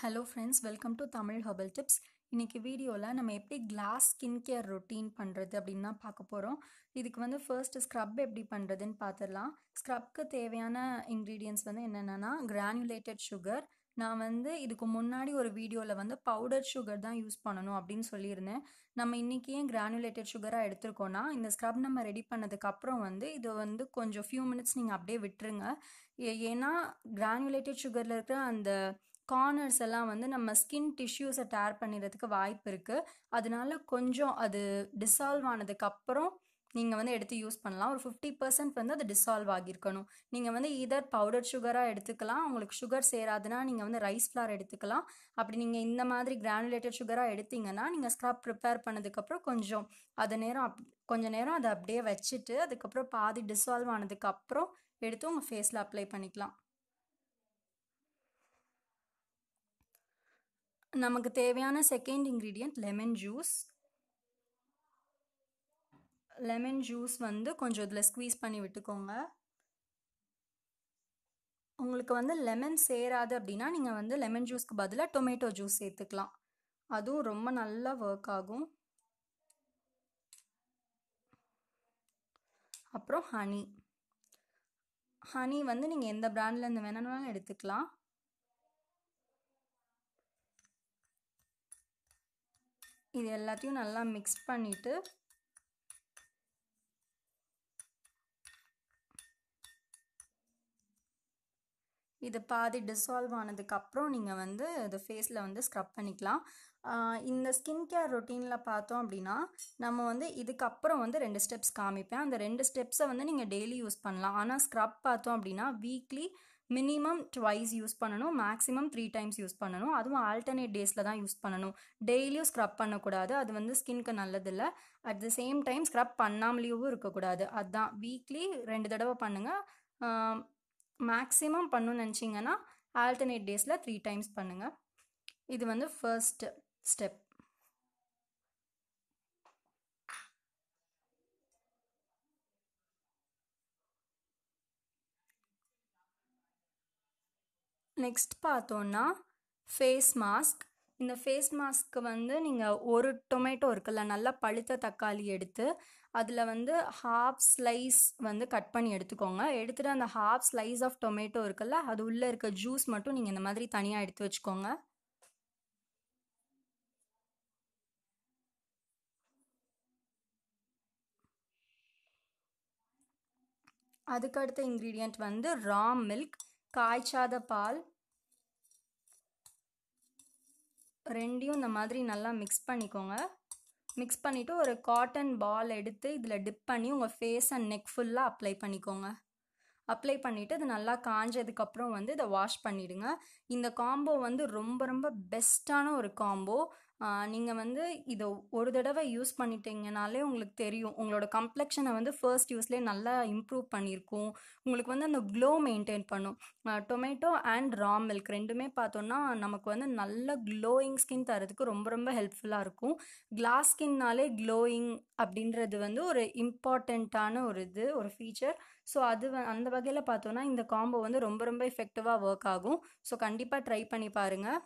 hello friends welcome to Tamil herbal tips இன்றைக்கி வீடியோவில் நம்ம எப்படி கிளாஸ் ஸ்கின் கேர் ரொட்டீன் பண்ணுறது அப்படின்னு தான் பார்க்க போகிறோம் இதுக்கு வந்து ஃபர்ஸ்ட் ஸ்க்ரப் எப்படி பண்ணுறதுன்னு பார்த்துடலாம் ஸ்க்ரப்க்கு தேவையான இன்க்ரீடியன்ஸ் வந்து என்னென்னா கிரானுலேட்டட் சுகர் நான் வந்து இதுக்கு முன்னாடி ஒரு வீடியோவில் வந்து பவுடர் சுகர் தான் யூஸ் பண்ணணும் அப்படின்னு சொல்லியிருந்தேன் நம்ம இன்றைக்கி ஏன் கிரானுலேட்டட் சுகராக எடுத்திருக்கோன்னா இந்த ஸ்க்ரப் நம்ம ரெடி பண்ணதுக்கப்புறம் வந்து இது வந்து கொஞ்சம் ஃபியூ மினிட்ஸ் நீங்கள் அப்படியே விட்டுருங்க ஏ- ஏன்னா கிரானுலேட்டட் சுகரில் இருக்கிற அந்த கார்னர்ஸ் எல்லாம் வந்து நம்ம ஸ்கின் டிஷ்யூஸை டேர் பண்ணிடுறதுக்கு வாய்ப்பு இருக்குது அதனால கொஞ்சம் அது டிசால்வ் ஆனதுக்கப்புறம் நீங்கள் வந்து எடுத்து யூஸ் பண்ணலாம் ஒரு ஃபிஃப்டி பர்சன்ட் வந்து அது டிசால்வ் ஆகியிருக்கணும் நீங்கள் வந்து இதர் பவுடர் சுகராக எடுத்துக்கலாம் உங்களுக்கு சுகர் சேராதுன்னா நீங்கள் வந்து ரைஸ் ஃப்ளார் எடுத்துக்கலாம் அப்படி நீங்கள் இந்த மாதிரி கிரானுலேட்டட் சுகராக எடுத்தீங்கன்னா நீங்கள் ஸ்க்ரப் ப்ரிப்பேர் பண்ணதுக்கப்புறம் கொஞ்சம் அது நேரம் அப் கொஞ்சம் நேரம் அதை அப்படியே வச்சுட்டு அதுக்கப்புறம் பாதி டிசால்வ் ஆனதுக்கப்புறம் எடுத்து உங்கள் ஃபேஸில் அப்ளை பண்ணிக்கலாம் நமக்கு தேவையான second ingredient lemon juice lemon juice வந்து கொஞ்சம் இதில் ஸ்க்வீஸ் பண்ணி விட்டுக்கோங்க உங்களுக்கு வந்து லெமன் சேராது அப்படின்னா நீங்கள் வந்து லெமன் ஜூஸ்க்கு பதிலாக டொமேட்டோ ஜூஸ் சேர்த்துக்கலாம் அதுவும் ரொம்ப நல்லா ஒர்க் ஆகும் அப்புறம் ஹனி ஹனி வந்து நீங்கள் எந்த பிராண்ட்லேருந்து வேணும்னாலும் எடுத்துக்கலாம் இது எல்லாத்தையும் நல்லா மிக்ஸ் பண்ணிவிட்டு இது பாதி டிசால்வ் ஆனதுக்கப்புறம் நீங்கள் வந்து இது ஃபேஸில் வந்து ஸ்க்ரப் பண்ணிக்கலாம் ஆஹ் இந்த ஸ்கின் கேர் ரொட்டீனில் பார்த்தோம் அப்படின்னா நம்ம வந்து இதுக்கப்புறம் வந்து ரெண்டு ஸ்டெப்ஸ் காமிப்பேன் அந்த ரெண்டு ஸ்டெப்ஸை வந்து நீங்கள் டெய்லி யூஸ் பண்ணலாம் ஆனால் ஸ்க்ரப் பார்த்தோம் அப்படின்னா வீக்லி மினிமம் ட்வைஸ் யூஸ் பண்ணணும் மேக்ஸிமம் த்ரீ டைம்ஸ் யூஸ் பண்ணணும் அதுவும் ஆல்டர்னேட் டேஸில் தான் யூஸ் பண்ணணும் டெய்லியும் ஸ்க்ரப் பண்ணக்கூடாது அது வந்து ஸ்கின்க்கு நல்லதில்லை at the same time scrub பண்ணாமலேயும் இருக்கக்கூடாது அதுதான் வீக்லி ரெண்டு தடவை பண்ணுங்கள் மேக்ஸிமம் பண்ணணும்னு நினச்சிங்கன்னா ஆல்டர்னேட் டேஸில் த்ரீ டைம்ஸ் பண்ணுங்கள் இது வந்து ஃபர்ஸ்ட் ஸ்டெப் நெக்ஸ்ட் பார்த்தோன்னா ஃபேஸ் மாஸ்க் இந்த ஃபேஸ் மாஸ்க்கு வந்து நீங்கள் ஒரு டொமேட்டோ இருக்குல்ல நல்லா பழுத்த தக்காளி எடுத்து அதில் வந்து ஹாஃப் ஸ்லைஸ் வந்து கட் பண்ணி எடுத்துக்கோங்க எடுத்துகிட்டு அந்த ஹாஃப் ஸ்லைஸ் ஆஃப் டொமேட்டோ இருக்குல்ல அது உள்ளே இருக்க ஜூஸ் மட்டும் நீங்கள் இந்த மாதிரி தனியாக எடுத்து வச்சுக்கோங்க அதுக்கடுத்த இன்க்ரீடியண்ட் வந்து ரா மில்க் காய்ச்சாத பால் ரெண்டையும் இந்த மாதிரி நல்லா மிக்ஸ் பண்ணிக்கோங்க மிக்ஸ் பண்ணிவிட்டு ஒரு காட்டன் பால் எடுத்து இதில் டிப் பண்ணி உங்கள் ஃபேஸ் அண்ட் நெக் ஃபுல்லாக அப்ளை பண்ணிக்கோங்க அப்ளை பண்ணிவிட்டு அது நல்லா காஞ்சதுக்கப்புறம் வந்து இதை வாஷ் பண்ணிவிடுங்க இந்த காம்போ வந்து ரொம்ப ரொம்ப பெஸ்ட்டான ஒரு காம்போ நீங்கள் வந்து இதை ஒரு தடவை யூஸ் பண்ணிட்டீங்கனாலே உங்களுக்கு தெரியும் உங்களோட கம்ப்ளெக்ஷனை வந்து ஃபர்ஸ்ட் யூஸ்லேயே நல்லா இம்ப்ரூவ் பண்ணியிருக்கும் உங்களுக்கு வந்து அந்த க்ளோ மெயின்டைன் பண்ணும் டொமேட்டோ அண்ட் ரா மில்க் ரெண்டுமே பார்த்தோன்னா நமக்கு வந்து நல்ல க்ளோயிங் ஸ்கின் தரதுக்கு ரொம்ப ரொம்ப ஹெல்ப்ஃபுல்லாக இருக்கும் கிளாஸ் ஸ்கின்னாலே க்ளோயிங் அப்படின்றது வந்து ஒரு இம்பார்ட்டண்ட்டான ஒரு இது ஒரு ஃபீச்சர் ஸோ அது வ- அந்த வகையில் பார்த்தோன்னா இந்த காம்போ வந்து ரொம்ப ரொம்ப எஃபெக்டிவாக ஒர்க் ஆகும் ஸோ கண்டிப்பாக ட்ரை பண்ணி பாருங்கள்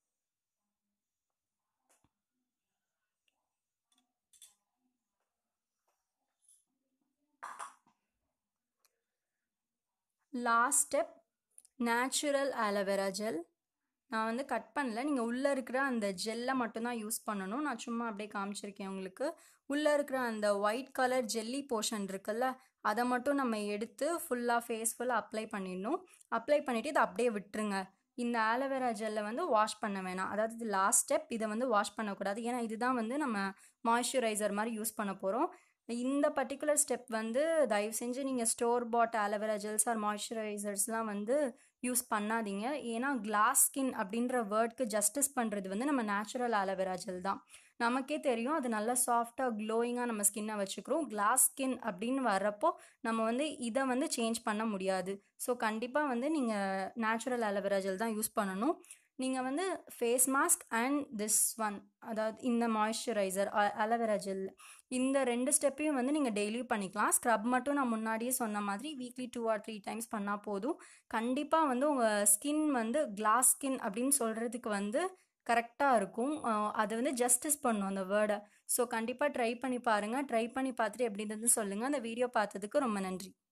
last step natural aloe vera gel நான் வந்து கட் பண்ணல நீங்கள் உள்ளே இருக்கிற அந்த ஜெல்லை மட்டும்தான் யூஸ் பண்ணணும் நான் சும்மா அப்படியே காமிச்சிருக்கேன் உங்களுக்கு உள்ளே இருக்கிற அந்த ஒயிட் கலர் ஜெல்லி போர்ஷன் இருக்குல்ல அதை மட்டும் நம்ம எடுத்து ஃபுல்லாக ஃபேஸ் ஃபுல்லாக அப்ளை பண்ணிடணும் அப்ளை பண்ணிவிட்டு இதை அப்படியே விட்டுருங்க இந்த ஆலோவேரா ஜெல்லை வந்து வாஷ் பண்ண வேணாம் அதாவது இது லாஸ்ட் ஸ்டெப் இதை வந்து வாஷ் பண்ணக்கூடாது ஏன்னா இதுதான் வந்து நம்ம மாய்ஸ்சரைசர் மாதிரி யூஸ் பண்ண போகிறோம் இந்த பர்டிகுலர் ஸ்டெப் வந்து தயவு செஞ்சு நீங்கள் store bought aloe vera gels or மாய்ஸ்சரைசர்ஸ்லாம் வந்து யூஸ் பண்ணாதீங்க ஏன்னா கிளாஸ் ஸ்கின் அப்படின்ற வேர்ட்க்கு ஜஸ்டிஸ் பண்ணுறது வந்து நம்ம நேச்சுரல் ஆலோவேரா ஜெல் தான் நமக்கே தெரியும் அது நல்லா சாஃப்டாக க்ளோயிங்காக நம்ம ஸ்கின்னை வச்சுக்கிறோம் கிளாஸ் ஸ்கின் அப்படின்னு வர்றப்போ நம்ம வந்து இதை வந்து சேஞ்ச் பண்ண முடியாது ஸோ கண்டிப்பாக வந்து நீங்கள் நேச்சுரல் ஆலோவேரா ஜெல் தான் யூஸ் பண்ணணும் நீங்கள் வந்து face mask and this one அதாவது இந்த மாய்ஸ்சரைசர் அலோவேரா ஜெல் இந்த ரெண்டு ஸ்டெப்பையும் வந்து நீங்கள் டெய்லியும் பண்ணிக்கலாம் ஸ்க்ரப் மட்டும் நான் முன்னாடியே சொன்ன மாதிரி weekly two or three times பண்ணால் போதும் கண்டிப்பாக வந்து உங்கள் ஸ்கின் வந்து கிளாஸ் ஸ்கின் அப்படின்னு சொல்கிறதுக்கு வந்து கரெக்டாக இருக்கும் அது வந்து ஜஸ்டிஸ் பண்ணும் அந்த வேர்டை ஸோ கண்டிப்பாக ட்ரை பண்ணி பாருங்கள் ட்ரை பண்ணி பார்த்துட்டு எப்படி இருந்ததுன்னு சொல்லுங்கள் அந்த வீடியோ பார்த்ததுக்கு ரொம்ப நன்றி